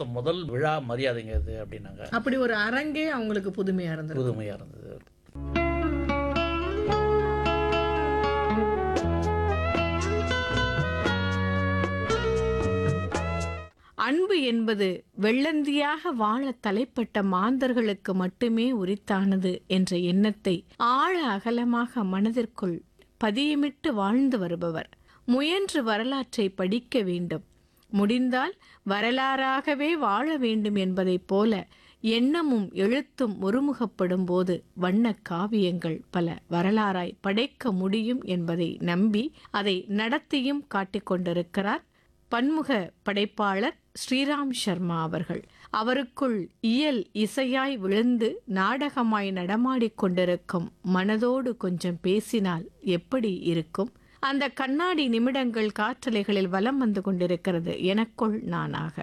பார்த்த முதல் விழா மரியாதைங்க இது அப்படின்னாங்க அப்படி ஒரு அரங்கே அவங்களுக்கு புதுமையா இருந்தது புதுமையாக இருந்தது அன்பு என்பது வெள்ளந்தியாக வாழ தலைப்பட்ட மாந்தர்களுக்கு மட்டுமே உரித்தானது என்ற எண்ணத்தை ஆழ அகலமாக மனதிற்குள் பதியமிட்டு வாழ்ந்து வருபவர் முயன்று வரலாற்றை படிக்க வேண்டும் முடிந்தால் வரலாறாகவே வாழ வேண்டும் என்பதைப் போல எண்ணமும் எழுத்தும் ஒருமுகப்படும் போது வண்ணக் காவியங்கள் பல வரலாறாய் படைக்க முடியும் என்பதை நம்பி அதை நடத்தியும் காட்டிக் கொண்டிருக்கிறார் பன்முக படைப்பாளர் ஸ்ரீராம் சர்மா அவர்கள் அவருக்குள் இயல் இசையாய் விழுந்து நாடகமாய் நடமாடிக் கொண்டிருக்கும் மனதோடு கொஞ்சம் பேசினால் எப்படி இருக்கும் அந்த கண்ணாடி நிமிடங்கள் காற்றலைகளில் வலம் வந்து கொண்டிருக்கிறது எனக்குள் நானாக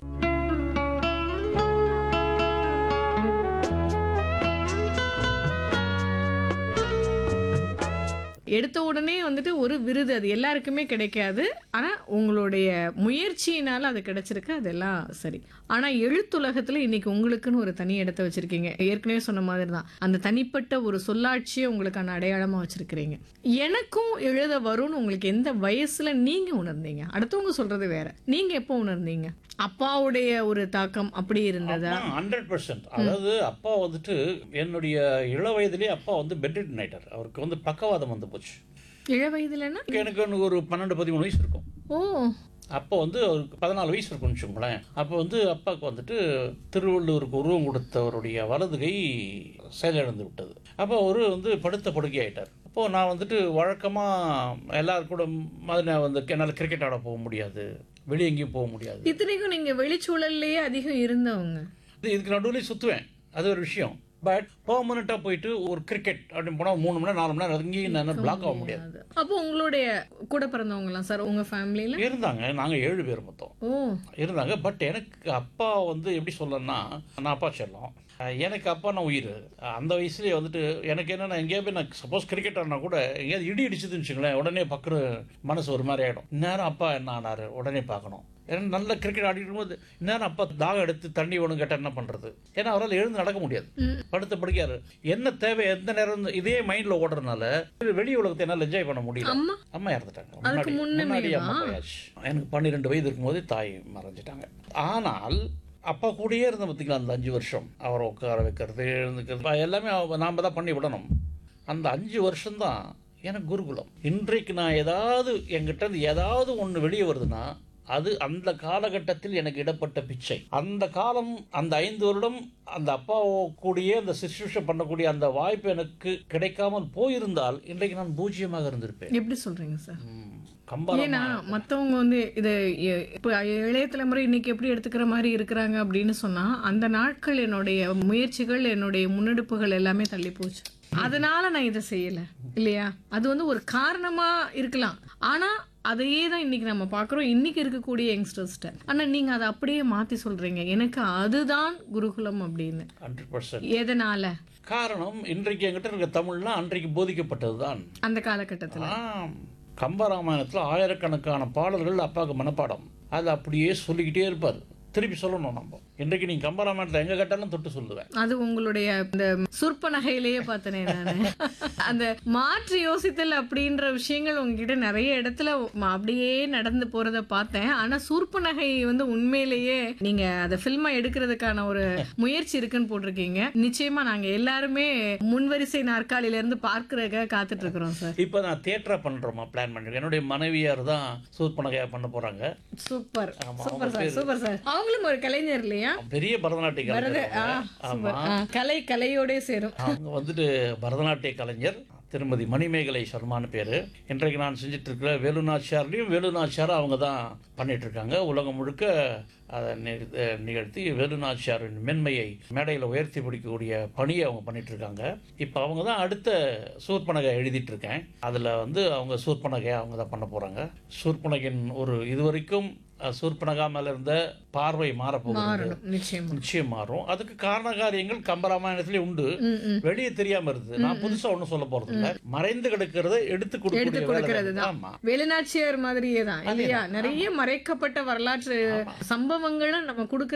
எடுத்த உடனே வந்துட்டு ஒரு விருது அது எல்லாருக்குமே கிடைக்காது ஆனா உங்களுடைய முயற்சியினால அது கிடைச்சிருக்கு அதெல்லாம் சரி ஆனா எழுத்துலகத்துல இன்னைக்கு உங்களுக்குன்னு ஒரு தனி இடத்த வச்சிருக்கீங்க ஏற்கனவே சொன்ன மாதிரி தான் அந்த தனிப்பட்ட ஒரு சொல்லாட்சியை உங்களுக்கான அடையாளமா வச்சிருக்கிறீங்க எனக்கும் எழுத வரும்னு உங்களுக்கு எந்த வயசுல நீங்க உணர்ந்தீங்க அடுத்தவங்க சொல்றது வேற நீங்க எப்போ உணர்ந்தீங்க அப்பாவுடைய ஒரு தாக்கம் அப்படி இருந்ததா ஹண்ட்ரட் பர்சன்ட் அதாவது அப்பா வந்துட்டு என்னுடைய இள வயதிலே அப்பா வந்து பெட்ரிட்டன் ஆயிட்டார் அவருக்கு வந்து பக்கவாதம் வந்து போச்சு இள வயதுலன்னா எனக்கு எனக்கு ஒரு பன்னெண்டு பதிமூணு வயசு இருக்கும் ஓ அப்போ வந்து அவருக்கு பதினாலு வயசு இருக்கும்னு வச்சுக்கோங்களேன் அப்போ வந்து அப்பாவுக்கு வந்துட்டு திருவள்ளூருக்கு உருவம் கொடுத்தவருடைய வலது கை செயலிழந்து விட்டது அப்போ அவரு வந்து படுத்த படுக்கை ஆயிட்டார் அப்போது நான் வந்துட்டு வழக்கமாக எல்லாரும் கூட மாதிரி நான் வந்து என்னால் கிரிக்கெட் ஆட போக முடியாது வெளியே எங்கேயும் போக முடியாது இத்தனைக்கும் நீங்க வெளிச்சூழல்லையே அதிகம் இருந்தவங்க இது இதுக்கு நடுவில் சுற்றுவேன் அது ஒரு விஷயம் பட் பர்மனெண்ட்டாக போயிட்டு ஒரு கிரிக்கெட் அப்படின்னு போனால் மூணு மணி நேரம் நாலு மணி நேரம் அங்கேயும் நான் பிளாக் ஆக முடியாது அது. அப்போ உங்களுடைய கூட பிறந்தவங்கலாம் சார் உங்க ஃபேமிலியில இருந்தாங்க நாங்கள் ஏழு பேர் மொத்தம் ஓ இருந்தாங்க பட் எனக்கு அப்பா வந்து எப்படி சொல்லணும்னா நான் அப்பா செல்லம் அஹ் எனக்கு அப்பா நான் உயிர் அந்த வயசுலேயே வந்துட்டு எனக்கு என்னென்னா எங்கேயாவது நான் சப்போஸ் கிரிக்கெட் ஆடினா கூட எங்கேயாவது இடி இடிச்சதுன்னு வச்சுங்களேன் உடனே பக்கம் மனசு ஒரு மாதிரி ஆகிடும் இந்நேரம் அப்பா என்ன ஆனார் உடனே பார்க்கணும் ஏன்னா நல்ல கிரிக்கெட் ஆடிட்டு இருக்கும்போது இந்நேரம் அப்பா தாகம் எடுத்து தண்ணி வேணும் கேட்டால் என்ன பண்ணுறது ஏன்னா அவரால் எழுந்து நடக்க முடியாது படுத்த படுக்காரு என்ன தேவை எந்த நேரம் இதே மைண்டில் ஓடுறதுனால வெளி உலகத்தை என்னால் என்ஜாய் பண்ண முடியல அம்மா அம்மா இறந்துட்டாங்க அதுக்கு முன்னாடி முன்னமேவா? முன்னாடி அம்மா போயாச்சு எனக்கு பன்னிரெண்டு வயது இருக்கும்போது தாய் மறைஞ்சிட்டாங்க ஆனால் அப்பா கூடயே இருந்த பார்த்தீங்களா அந்த அஞ்சு வருஷம் அவரை உட்கார வைக்கிறது எழுந்துக்கிறது எல்லாமே நாம் தான் பண்ணி விடணும் அந்த அஞ்சு வருஷம்தான் எனக்கு குருகுலம் இன்றைக்கு நான் ஏதாவது என்கிட்ட இருந்து ஏதாவது ஒன்று வெளியே வருதுன்னா அது அந்த காலகட்டத்தில் எனக்கு இடப்பட்ட பிச்சை அந்த காலம் அந்த ஐந்து வருடம் அந்த அப்பா கூடயே அந்த சிசுஷம் பண்ணக்கூடிய அந்த வாய்ப்பு எனக்கு கிடைக்காமல் போயிருந்தால் இன்றைக்கு நான் பூஜ்ஜியமாக இருந்திருப்பேன் எப்படி சொல்றீங்க சார் ம், கம்பளமா ஏன்னா மத்தவங்க வந்து இதை எ- இப்ப இளைய தலைமுறை இன்னைக்கு எப்படி எடுத்துக்கிற மாதிரி இருக்கிறாங்க அப்படின்னு சொன்னா அந்த நாட்கள் என்னுடைய முயற்சிகள் என்னுடைய முன்னெடுப்புகள் எல்லாமே தள்ளி போச்சு அதனால நான் இதை செய்யல இல்லையா அது வந்து ஒரு காரணமா இருக்கலாம் ஆனா அதையே தான் இன்னைக்கு நம்ம பார்க்குறோம் இன்னைக்கு இருக்கக்கூடிய யங்ஸ்டர்ஸ்ட்ட ஆனா நீங்க அதை அப்படியே மாத்தி சொல்றீங்க எனக்கு அதுதான் குருகுலம் அப்படின்னு ஹண்ட்ரட் பர்சன்ட் எதனால காரணம் இன்றைக்கு என்கிட்ட இருக்க தமிழ்லாம் அன்றைக்கு போதிக்கப்பட்டது தான் அந்த காலகட்டத்துல ஆம். கம்பராமாயணத்தில் ஆயிரக்கணக்கான பாடல்கள் அப்பாவுக்கு மனப்பாடம் அது அப்படியே சொல்லிக்கிட்டே இருப்பார் திருப்பி சொல்லணும் நம்ம இன்றைக்கு நீங்க கம்பராமாயணத்தில் எங்க கேட்டாலும் தொட்டு சொல்லுவேன் அது உங்களுடைய இந்த சுற்ப நகையிலேயே பார்த்தனே நானு அந்த மாற்றி யோசித்தல் அப்படின்ற விஷயங்கள் உங்ககிட்ட நிறைய இடத்துல ம- அப்படியே நடந்து போறத பார்த்தேன் ஆனா சூர்ப்பு நகை வந்து உண்மையிலேயே நீங்க அதை ஃபில்மா எடுக்கிறதுக்கான ஒரு முயற்சி இருக்குன்னு போட்டிருக்கீங்க நிச்சயமா நாங்க எல்லாருமே முன்வரிசை நாற்காலியில இருந்து பார்க்கறதுக்காக காத்துட்டு இருக்கிறோம் சார் இப்போ நான் தியேட்டரா பண்றோமா பிளான் பண்ணிருக்கேன் என்னுடைய மனைவியார் தான் சூர்பனகையா பண்ண போறாங்க சூப்பர் ஆமா, சூப்பர் சார் சூப்பர் சார் அவங்களும் ஒரு கலைஞர் இல்லையா பெரிய பரதநாட்டிய கலைஞர் ஆ, அவங்க. ஆமா சூப்பர். ஆ, கலை கலையோட சேரும் அவங்க வந்துட்டு பரதநாட்டிய கலைஞர் திருமதி மணிமேகலை சர்மான்னு பேர் இன்றைக்கு நான் செஞ்சுட்டு இருக்கிற வேலுநாச்சியார்லையும் வேலுநாச்சியார் அவங்க தான் பண்ணிட்டு இருக்காங்க உலகம் முழுக்க அதை நி- அஹ் நிகழ்த்தி வேலுநாச்சியாரின் மென்மையை மேடையில் உயர்த்தி பிடிக்கக்கூடிய பணியை அவங்க பண்ணிட்டு இருக்காங்க இப்போ அவங்க தான் அடுத்த சூர்பனகை எழுதிட்டு இருக்கேன் அதில் வந்து அவங்க சூர்பனகையை அவங்க தான் பண்ண போகிறாங்க சூர்பனகின் ஒரு இதுவரைக்கும் அஹ், சூர்பனகா மேல இருந்த பார்வை மாறப்போகுது மாறணும் நிச்சயமா நிச்சயம் மாறும் அதுக்கு காரண காரியங்கள் கம்பராமாயணத்திலே உண்டு ம், ம். வெளியே தெரியாம இருக்குது நான் புதுசா ஒண்ணும் சொல்ல போறது இல்ல மறைந்து கிடக்கிறத எடுத்து எடுத்து கொடுக்கக்கூடிய வேலை கொடுக்கறது தான். தான் ஆமா வேலுநாச்சியார் மாதிரியே தான் இல்லையா நிறைய மறைக்கப்பட்ட வரலாற்று சம்பவங்களை நம்ம கொடுக்க